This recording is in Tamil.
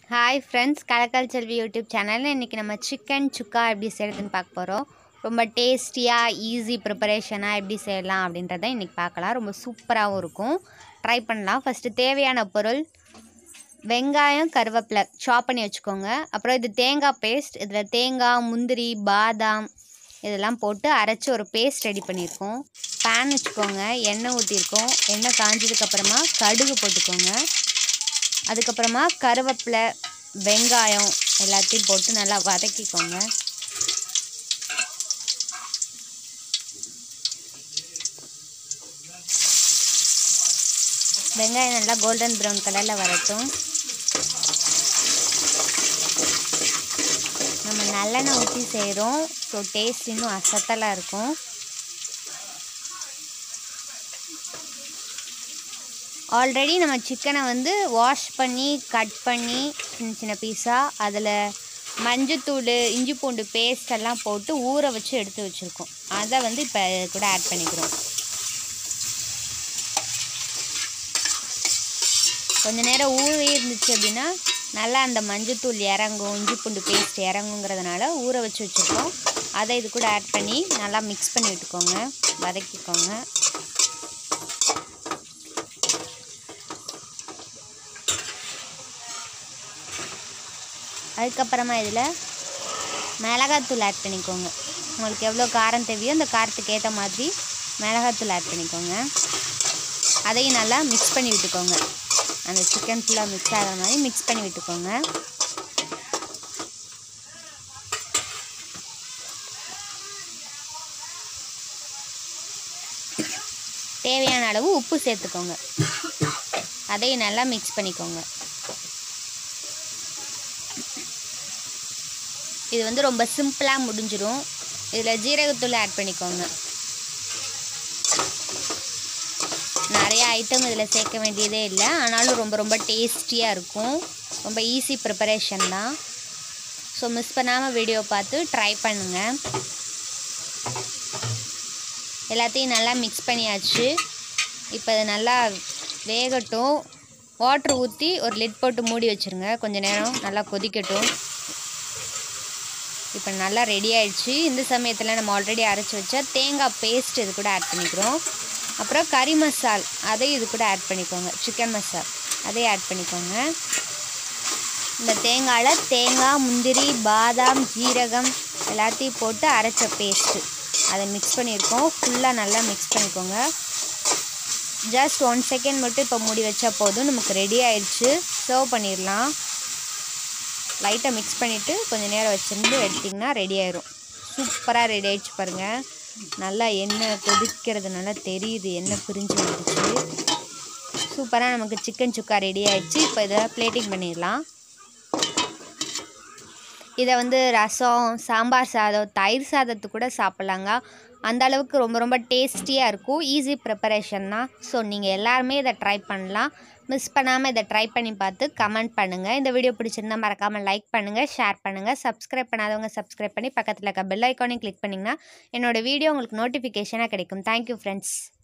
ஹாய் ஃப்ரெண்ட்ஸ் கலக்கல் செல்வி யூடியூப் சேனலில் இன்றைக்கி நம்ம சிக்கன் சுக்கா எப்படி செய்கிறதுன்னு பார்க்க போகிறோம் ரொம்ப டேஸ்டியாக ஈஸி ப்ரிப்பரேஷனாக எப்படி செய்யலாம் அப்படின்றத இன்றைக்கி பார்க்கலாம் ரொம்ப சூப்பராகவும் இருக்கும் ட்ரை பண்ணலாம் ஃபஸ்ட்டு தேவையான பொருள் வெங்காயம் கருவேப்பிலை சாப் பண்ணி வச்சுக்கோங்க அப்புறம் இது தேங்காய் பேஸ்ட் இதில் தேங்காய் முந்திரி பாதாம் இதெல்லாம் போட்டு அரைச்சி ஒரு பேஸ்ட் ரெடி பண்ணியிருக்கோம் பேன் வச்சுக்கோங்க எண்ணெய் ஊற்றிருக்கோம் எண்ணெய் காஞ்சதுக்கப்புறமா கடுகு போட்டுக்கோங்க அதுக்கப்புறமா கருவேப்பிலை வெங்காயம் எல்லாத்தையும் போட்டு நல்லா வதக்கிக்கோங்க வெங்காயம் நல்லா கோல்டன் ப்ரௌன் கலரில் வரட்டும் நம்ம நல்லெண்ணெய் ஊற்றி செய்கிறோம் ஸோ டேஸ்ட் இன்னும் அசத்தலாக இருக்கும் ஆல்ரெடி நம்ம சிக்கனை வந்து வாஷ் பண்ணி கட் பண்ணி சின்ன சின்ன பீஸாக அதில் மஞ்சத்தூள் இஞ்சி பூண்டு பேஸ்ட் எல்லாம் போட்டு ஊற வச்சு எடுத்து வச்சுருக்கோம் அதை வந்து இப்போ கூட ஆட் பண்ணிக்கிறோம் கொஞ்ச நேரம் ஊறி இருந்துச்சு அப்படின்னா நல்லா அந்த மஞ்சத்தூள் இறங்கும் இஞ்சி பூண்டு பேஸ்ட் இறங்குங்கிறதுனால ஊற வச்சு வச்சுருக்கோம் அதை இது கூட ஆட் பண்ணி நல்லா மிக்ஸ் பண்ணி விட்டுக்கோங்க வதக்கிக்கோங்க அதுக்கப்புறமா இதில் மிளகாத்தூள் ஆட் பண்ணிக்கோங்க உங்களுக்கு எவ்வளோ காரம் தேவையோ அந்த காரத்துக்கு ஏற்ற மாதிரி மிளகாத்தூள் ஆட் பண்ணிக்கோங்க அதையும் நல்லா மிக்ஸ் பண்ணி விட்டுக்கோங்க அந்த சிக்கன் ஃபுல்லாக மிக்ஸ் ஆகிற மாதிரி மிக்ஸ் பண்ணி விட்டுக்கோங்க தேவையான அளவு உப்பு சேர்த்துக்கோங்க அதையும் நல்லா மிக்ஸ் பண்ணிக்கோங்க இது வந்து ரொம்ப சிம்பிளாக முடிஞ்சிடும் இதில் ஜீரகத்தூள் ஆட் பண்ணிக்கோங்க நிறைய ஐட்டம் இதில் சேர்க்க வேண்டியதே இல்லை ஆனாலும் ரொம்ப ரொம்ப டேஸ்டியாக இருக்கும் ரொம்ப ஈஸி ப்ரிப்பரேஷன் தான் ஸோ மிஸ் பண்ணாமல் வீடியோ பார்த்து ட்ரை பண்ணுங்கள் எல்லாத்தையும் நல்லா மிக்ஸ் பண்ணியாச்சு இப்போ இது நல்லா வேகட்டும் வாட்ரு ஊற்றி ஒரு லிட் போட்டு மூடி வச்சுருங்க கொஞ்சம் நேரம் நல்லா கொதிக்கட்டும் இப்போ நல்லா ரெடி ஆயிடுச்சு இந்த சமயத்தில் நம்ம ஆல்ரெடி அரைச்சி வச்ச தேங்காய் பேஸ்ட் இது கூட ஆட் பண்ணிக்கிறோம் அப்புறம் கறி மசால் அதையும் இது கூட ஆட் பண்ணிக்கோங்க சிக்கன் மசால் அதையும் ஆட் பண்ணிக்கோங்க இந்த தேங்காயில் தேங்காய் முந்திரி பாதாம் ஜீரகம் எல்லாத்தையும் போட்டு அரைச்ச பேஸ்ட்டு அதை மிக்ஸ் பண்ணியிருக்கோம் ஃபுல்லாக நல்லா மிக்ஸ் பண்ணிக்கோங்க ஜஸ்ட் ஒன் செகண்ட் மட்டும் இப்போ மூடி வச்சா போதும் நமக்கு ரெடி ஆயிடுச்சு சர்வ் பண்ணிடலாம் லைட்டாக மிக்ஸ் பண்ணிவிட்டு கொஞ்சம் நேரம் வச்சுருந்து எடுத்திங்கன்னா ரெடி ஆயிரும் சூப்பராக ரெடி ஆயிடுச்சு பாருங்கள் நல்லா எண்ணெய் கொதிக்கிறது நல்லா தெரியுது எண்ணெய் பிரிஞ்சு வந்துடுச்சு சூப்பராக நமக்கு சிக்கன் சுக்கா ரெடி ஆயிடுச்சு இப்போ இதை பிளேட்டிங் பண்ணிடலாம் இதை வந்து ரசம் சாம்பார் சாதம் தயிர் சாதத்து கூட சாப்பிட்லாங்க அந்த அளவுக்கு ரொம்ப ரொம்ப டேஸ்டியாக இருக்கும் ஈஸி ப்ரிப்பரேஷன் தான் ஸோ நீங்கள் எல்லாருமே இதை ட்ரை பண்ணலாம் மிஸ் பண்ணாமல் இதை ட்ரை பண்ணி பார்த்து கமெண்ட் பண்ணுங்கள் இந்த வீடியோ பிடிச்சிருந்தா மறக்காமல் லைக் பண்ணுங்கள் ஷேர் பண்ணுங்கள் சப்ஸ்கிரைப் பண்ணாதவங்க சப்ஸ்கிரைப் பண்ணி பக்கத்தில் இருக்க பெல் ஐக்கானையும் கிளிக் பண்ணிங்கன்னா என்னோடய வீடியோ உங்களுக்கு நோட்டிஃபிகேஷனாக கிடைக்கும் தேங்க்யூ ஃப்ரெண்ட்ஸ்